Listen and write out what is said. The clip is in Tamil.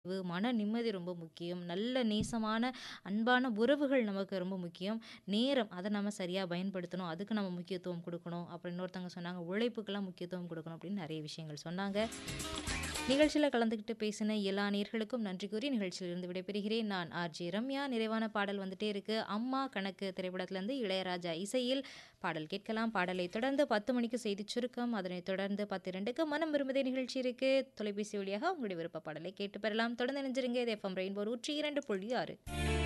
மன நிம்மதி ரொம்ப முக்கியம். நல்ல நேசமான, அன்பான உறவுகள் நமக்கு ரொம்ப முக்கியம். நேரம் அத நம்ம சரியா பயன்படுத்தணும். அதுக்கு நம்ம முக்கியத்துவம் குடுக்கணும். அப்புறம் இன்னொருத்தவங்க சொன்னாங்க, உழைப்புக்கெல்லாம் முக்கியத்துவம் குடுக்கணும் அப்படின்னு நெறைய விஷயங்கள் சொன்னாங்க. நிகழ்ச்சியில கலந்துக்கிட்டு பேசின எல்லா நேயர்களுக்கும் நன்றி கூறி நிகழ்ச்சியிலிருந்து விடைபெறுகிறேன். நான் ஆர்ஜே ரம்யா. நிறைவான பாடல் வந்துட்டே இருக்கு. அம்மா கணக்கு திரைப்படத்திலிருந்து இளையராஜா இசையில் பாடல் கேட்கலாம். பாடலை தொடர்ந்து 10 மணிக்கு செய்திச் சுருக்கம். அதனைத் தொடர்ந்து 10:02க்கு மனம் விரும்புதே நிகழ்ச்சி இருக்கு. தொலைபேசி வழியாக உங்களுடைய விருப்ப பாடலை கேட்டு பெறலாம். தொடர்ந்து இணைஞ்சிருங்க. இது எஃப்எம் ரெயின்போ 102.6.